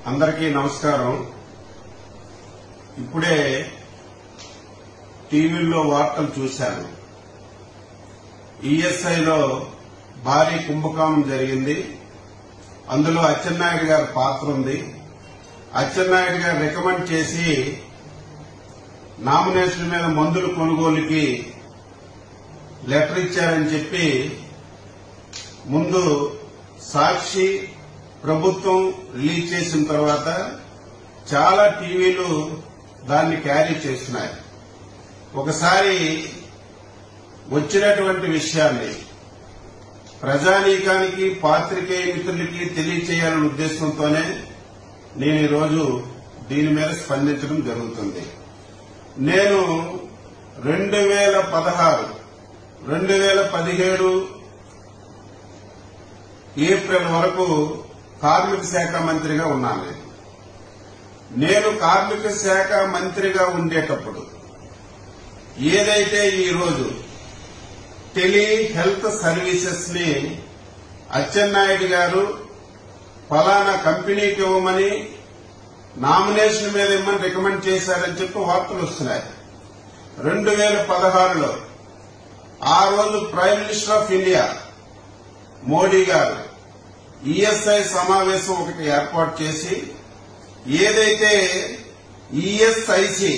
అందరికీ నమస్కారం ఇప్పుడే టీవీల్లో వార్తలు చూశాను ఈఎస్ఐలో భారీ కుంభకోణం జరిగింది అందులో అచ్చెన్నాయుడు గారి పాత్ర ఉంది అచ్చెన్నాయుడు గారు రికమెండ్ చేసి నామినేషన్ మీద మందుల కొనుగోలుకి లెటర్ ఇచ్చారని చెప్పి ముందు సాక్షి ప్రభుత్వం రిలీజ్ చేసిన తర్వాత చాలా టీవీలు దాన్ని క్యారీ చేస్తున్నాయి ఒకసారి వచ్చినటువంటి విషయాన్ని ప్రజానీకానికి పాత్రికేయ మిత్రులకి తెలియచేయాలనే ఉద్దేశంతోనే నేను ఈరోజు దీని మీద స్పందించడం జరుగుతుంది నేను రెండు వేల పదహారు రెండు వేల పదిహేడు ఏప్రిల్ వరకు కార్మిక శాఖ మంత్రిగా ఉన్నాను నేను. నేను కార్మిక శాఖ మంత్రిగా ఉండేటప్పుడు ఏదైతే ఈ రోజు టెలి హెల్త్ సర్వీసెస్ ని అచ్చెన్నాయుడు గారు ఫలానా కంపెనీకి ఇవ్వమని నామినేషన్ మీద ఇమ్మని రికమెండ్ చేశారని చెప్పి వార్తలు వస్తున్నాయి రెండు వేల పదహారులో ఆ రోజు prime minister of India Modi garu ESI సమావేశం ఒకటి ఏర్పాటు చేసి ఏదైతే ఈఎస్ఐసి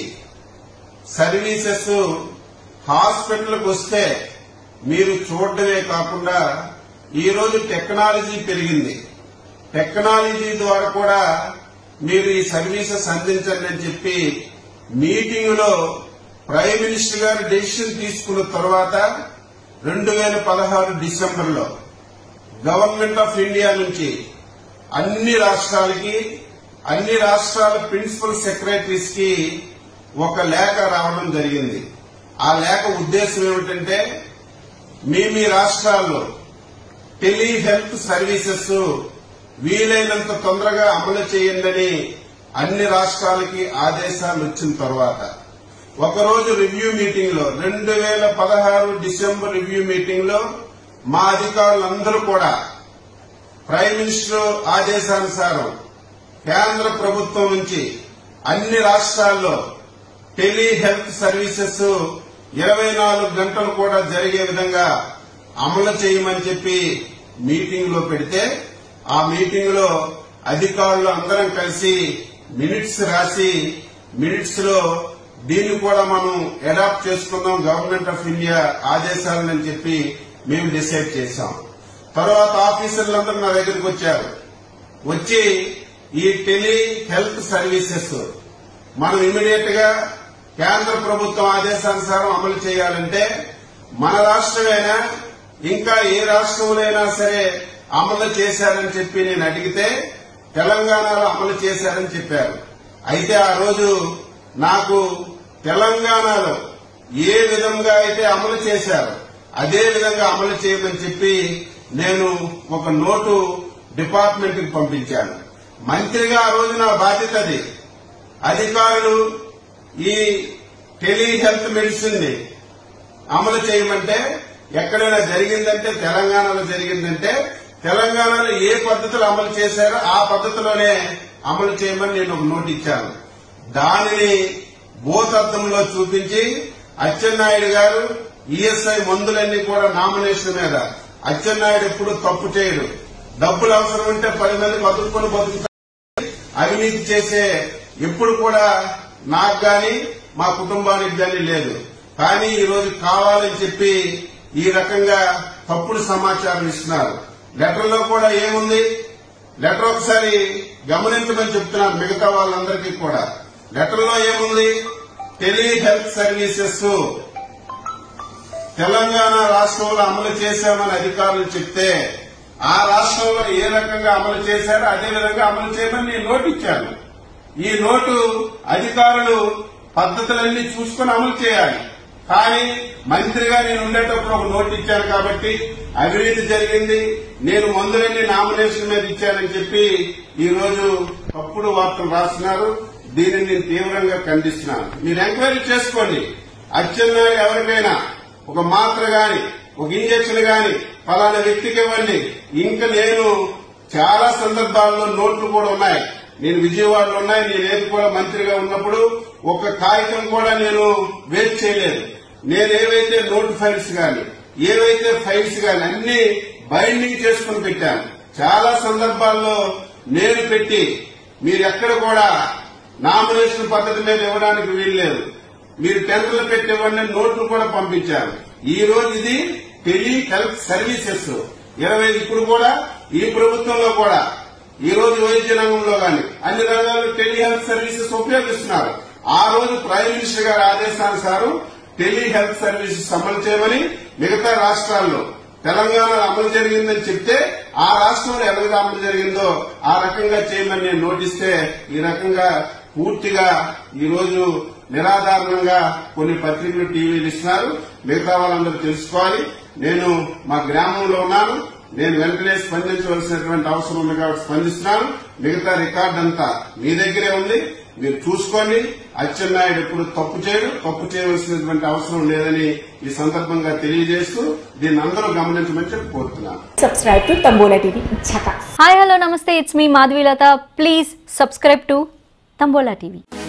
సర్వీసెస్ హాస్పిటల్కి వస్తే మీరు చూడడమే కాకుండా ఈ రోజు టెక్నాలజీ పెరిగింది టెక్నాలజీ ద్వారా కూడా మీరు ఈ సర్వీసెస్ అందించండి అని చెప్పి మీటింగ్ లో ప్రైమ్ మినిస్టర్ గారు డెసిషన్ తీసుకున్న తర్వాత రెండు వేల పదహారు డిసెంబర్ లో గవర్నమెంట్ ఆఫ్ ఇండియా నుంచి అన్ని రాష్ట్రాలకి అన్ని రాష్ట్రాల ప్రిన్సిపల్ సెక్రటరీస్ కి ఒక లేఖ రావడం జరిగింది ఆ లేఖ ఉద్దేశం ఏమిటంటే మీ మీ రాష్ట్రాల్లో టెలి హెల్త్ సర్వీసెస్ వీలైనంత తొందరగా అమలు చేయండి అన్ని రాష్ట్రాలకి ఆదేశాలు వచ్చిన తర్వాత ఒకరోజు రివ్యూ మీటింగ్ లో రెండు వేల పదహారు డిసెంబర్ రివ్యూ మీటింగ్ లో మా అధికారులందరూ కూడా ప్రైమ్ మినిస్టర్ ఆదేశానుసారం కేంద్ర ప్రభుత్వం నుంచి అన్ని రాష్ట్రాల్లో టెలి హెల్త్ సర్వీసెస్ ఇరవై నాలుగు గంటలు కూడా జరిగే విధంగా అమలు చేయమని చెప్పి మీటింగ్ లో పెడితే ఆ మీటింగ్ లో అధికారులు అందరం కలిసి మినిట్స్ రాసి మినిట్స్ లో దీన్ని కూడా మనం అడాప్ట్ చేసుకుందాం గవర్నమెంట్ ఆఫ్ ఇండియా ఆదేశాలని చెప్పి మేము డిసైడ్ చేశాం తర్వాత ఆఫీసర్లందరూ నా దగ్గరికి వచ్చారు వచ్చి ఈ టెలి హెల్త్ సర్వీసెస్ మనం ఇమీడియట్ గా కేంద్ర ప్రభుత్వం ఆదేశానుసారం అమలు చేయాలంటే మన రాష్ట్రమైనా ఇంకా ఏ రాష్ట్రంలోనైనా సరే అమలు చేశారని చెప్పి నేను అడిగితే తెలంగాణలో అమలు చేశారని చెప్పారు అయితే ఆ రోజు నాకు తెలంగాణలో ఏ విధంగా అయితే అమలు చేశారో అదే విధంగా అమలు చేయమని చెప్పి నేను ఒక నోటు డిపార్ట్మెంట్ కి పంపించాను మంత్రిగా ఆ రోజు నా బాధ్యత అది అధికారులు ఈ టెలి హెల్త్ మెడిసిన్ ని అమలు చేయమంటే ఎక్కడైనా జరిగిందంటే తెలంగాణలో జరిగిందంటే తెలంగాణలో ఏ పద్ధతులు అమలు చేశారో ఆ పద్ధతిలోనే అమలు చేయమని నేను ఒక నోట్ ఇచ్చాను దానిని భూతత్వంలో చూపించి అచ్చెన్నాయుడు గారు ఈఎస్ఐ మందులన్నీ కూడా నామినేషన్ మీద అచ్చెన్నాయుడు ఎప్పుడు తప్పు చేయడు డబ్బులు అవసరం ఉంటే పది మంది బతుకుని బతుకుతారు అవినీతి చేసే ఎప్పుడు కూడా నాకు గాని మా కుటుంబానికి గాని లేదు కానీ ఈ రోజు కావాలని చెప్పి ఈ రకంగా తప్పుడు సమాచారం ఇస్తున్నారు లెటర్లో కూడా ఏముంది లెటర్ ఒకసారి గమనించమని చెప్తున్నారు మిగతా వాళ్ళందరికీ కూడా లెటర్లో ఏముంది టెలి హెల్త్ సర్వీసెస్ తెలంగాణ రాష్ట్రంలో అమలు చేశామని అధికారులు చెప్తే ఆ రాష్ట్రంలో ఏ రకంగా అమలు చేశారో అదే విధంగా అమలు చేయమని నేను నోటు ఇచ్చాను ఈ నోటు అధికారులు పద్ధతులన్నీ చూసుకుని అమలు చేయాలి కానీ మంత్రిగా నేను ఉండేటప్పుడు ఒక నోటు ఇచ్చాను కాబట్టి అవినీతి జరిగింది నేను మందులన్నీ నామినేషన్ మీద ఇచ్చానని చెప్పి ఈ రోజు తప్పుడు వార్తలు రాస్తున్నారు దీనిని నేను తీవ్రంగా ఖండిస్తున్నాను మీరు ఎంక్వైరీ చేసుకోండి అచ్చెన్నాయుడు ఎవరికైనా ఒక మాత్ర గాని ఒక ఇంజక్షన్ గాని ఫలానా వ్యక్తికి ఇవ్వండి ఇంకా నేను చాలా సందర్భాల్లో నోట్లు కూడా ఉన్నాయి నేను విజయవాడలో ఉన్నాయి నేను ఏది కూడా మంత్రిగా ఉన్నప్పుడు ఒక కాగితం కూడా నేను వేస్ట్ చేయలేదు నేను ఏవైతే నోట్ ఫైల్స్ గాని ఏవైతే ఫైల్స్ గాని అన్ని బైండింగ్ చేసుకుని పెట్టాను చాలా సందర్భాల్లో నేను పెట్టి మీరు ఎక్కడ కూడా నామినేషన్ పద్ధతి మీద ఇవ్వడానికి వీల్లేదు మీరు టెండర్లు పెట్టి ఇవ్వండి నోట్లు కూడా పంపించారు ఈ రోజు ఇది టెలి హెల్త్ సర్వీసెస్ ఇరవై ఇప్పుడు కూడా ఈ ప్రభుత్వంలో కూడా ఈ రోజు వైద్య రంగంలో గాని అన్ని రంగాల్లో టెలి హెల్త్ సర్వీసెస్ ఉపయోగిస్తున్నారు ఆ రోజు ప్రైమ్ మినిస్టర్ గారి ఆదేశానుసారం టెలి హెల్త్ సర్వీసెస్ అమలు చేయమని మిగతా రాష్ట్రాల్లో తెలంగాణలో అమలు జరిగిందని చెప్తే ఆ రాష్ట్రంలో ఎలాగ అమలు జరిగిందో ఆ రకంగా చేయమని నేను నోటిస్తే ఈ రకంగా పూర్తిగా ఈ రోజు నిరాధారణంగా కొన్ని పత్రికలు టీవీలు ఇస్తున్నారు మిగతా వాళ్ళందరూ తెలుసుకోవాలి నేను మా గ్రామంలో ఉన్నాను నేను వెంటనే స్పందించవలసినటువంటి అవసరం ఉంది కాబట్టి స్పందిస్తున్నాను మిగతా రికార్డు అంతా మీ దగ్గరే ఉంది మీరు చూసుకోండి అచ్చెన్నాయుడు ఎప్పుడు తప్పు చేయడు తప్పు చేయవలసినటువంటి అవసరం లేదని ఈ సందర్భంగా తెలియజేస్తూ దీన్ని అందరూ గమనించమని చెప్పి కోరుతున్నాను subscribe to Tambola TV. Chaka. Hi hello నమస్తే it's me Madhavilatha please subscribe to Tambola TV